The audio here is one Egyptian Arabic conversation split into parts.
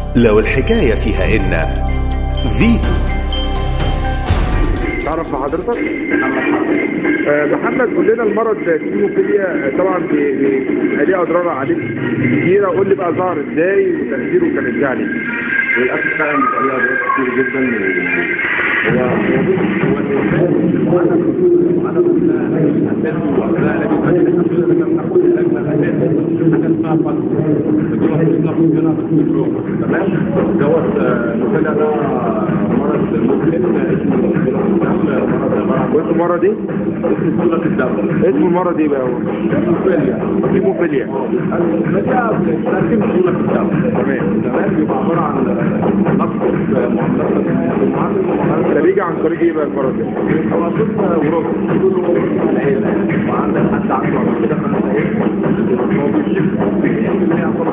لو الحكاية فيها إن فيتو تعرف بحضرتك؟ آه، محمد قول لنا المرض الهيموفيليا طبعا بي- بي- بيبقى ليه اضرار عليك كتيره قول لي بقى ظهر ازاي وتاثيره كان ازاي عليك؟ للاسف فعلا بيبقى ليه اضرار كتير جدا و- هو هو بص هو الانسان وانا وانا كنا اساسي ولا انا بيبقى لي الحمد لله لما بناخد اللجنه الاساسي حاجه اسمها فصل الدكتور بتطلع مننا بالدبلوم تمام دوت آه، النوفيلا ده مرض ممكن اسمه بطولة الدم مرض عباره عن واسم المرض ايه؟ اسمه بطولة الدم اسم المرض ايه بقى هو؟ هيموفيليا هيموفيليا الميديا بتترجم بطولة الدم تمام تمام بيبقى عباره عن نقص في معاملات المعامل ده المعامل بيجي عن طريق ايه بقى المرض ده؟ هو طفل وراثي كله العيله وعندك حد عنده قبل كده خمس عيال هو بيشوف 90% يعتبر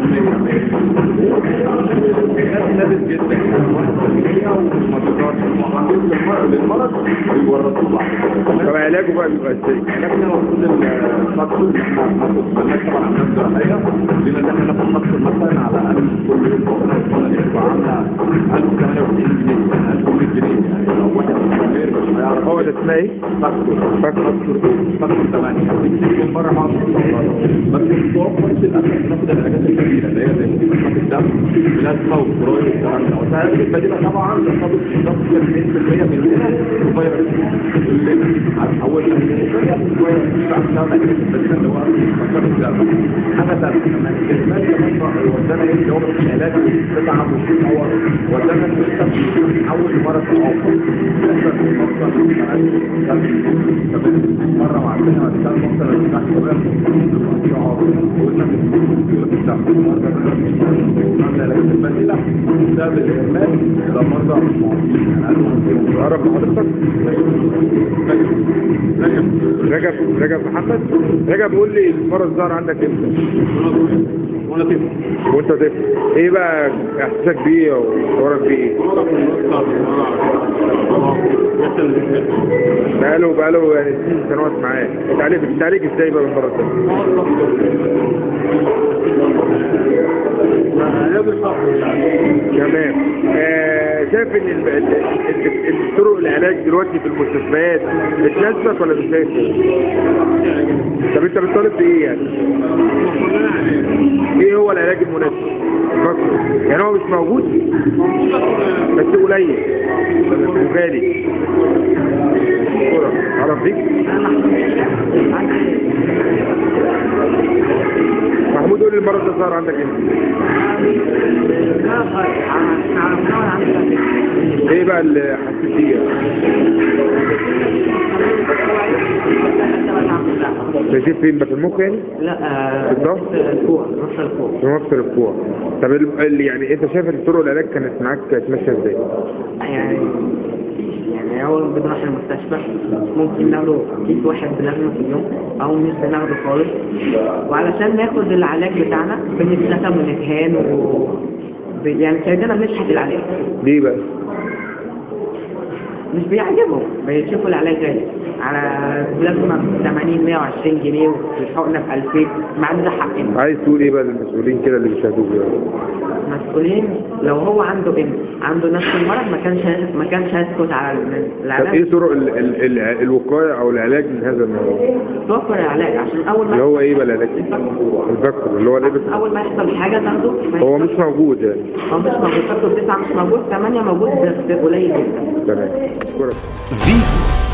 90% ثابت جدا وما تقدرش للمرض ويورثوه بعد كده طب علاجه بقى بيبقى ازاي؟ علاجنا المفروض الفصل اللي احنا بناخد بناخد طبعا عمليات جراحيه لان احنا ناخد فصل مثلا على الاقل كل يوم فصل يبقى عامله 1098 جنيه يعني 1100 جنيه يعني لو واحد كبير مش هيعرف هو ده اسمها ايه؟ فصل فاكر فصل 8 بتيجي من بره مصر بس متوفر للاسف ناخد العلاجات الكبيره اللي هي زي مضخات الدم بلازما وفرويد والكلام ده وسائل البديله طبعا ترتبط بالضبط 90% مننا وفيروس اللي هتحولنا من فيروس بعد كده بقى البديله اللي هو مضخات الدم حاجه ثالثه كمان الاسماك كمان ودانا ايه اللي هو مش علاج تتعب وتتطور ودانا السيستم يتحول لمرض تعاقب مره مع السنه بعد كده مثلا تحت قلنا البديله بسبب الاهمال لمرضى اعرف حضرتك؟ رجب رجب محمد رجب قول لي المرض ظهر عندك امتى؟ وانا طفل وانت طفل ايه بقى احساسك بيه وشعورك بيه ايه؟ بقاله بقاله يعني سنين سنوات معاه بتعالج بتعالج ازاي بقى بالمرض ده؟ تمام آه شايف ان ال- ال- ال- ال- طرق العلاج دلوقتي في المستشفيات بتناسبك ولا مش شايف؟ طب انت بتطالب بايه يعني؟ ايه هو العلاج المناسب؟ فكر يعني هو مش موجود بس قليل وغالي شكرا عرف بيك محمود قول لي المرض ده ظهر عندك امتى؟ ايه بقى اللي حسيت بيه؟ شايف فين بقى في المخ يعني؟ لا آه، في الظهر؟ الكوع نص الكوع في مفصل الكوع طب ال- ال- يعني انت شايف ان طرق العلاج كانت معاك كانت ماشيه ازاي؟ يعني يعني اول ما بنروح المستشفى ممكن ناخده كيس واحد بناخده في اليوم او مش بناخده خالص وعلشان ناخد العلاج بتاعنا بنتلكم ونتهان و ب- يعني سيدنا بنشحت العلاج ليه بقى؟ مش بيعجبهم بيشوفوا العلاج غالي على بلازما 80 120 جنيه والحقنه ب 2000 مع ان ده حقنا عايز تقول ايه بقى للمسؤولين كده اللي بيشاهدوك دلوقتي؟ مسؤولين لو هو عنده ابن عنده نفس المرض ما كانش ما كانش هيسكت على طب العلاج ايه طرق ال ال ال الوقايه او العلاج من هذا الموضوع؟ توفر العلاج عشان اول اللي ما هو ايه بقى العلاج؟ الفكر اللي هو الابس اول ما يحصل حاجه تاخده ما هو يحصل- مش موجود يعني هو مش موجود فاكتور 9 مش موجود 8 موجود بس قليل جدا تمام شكرا فيتو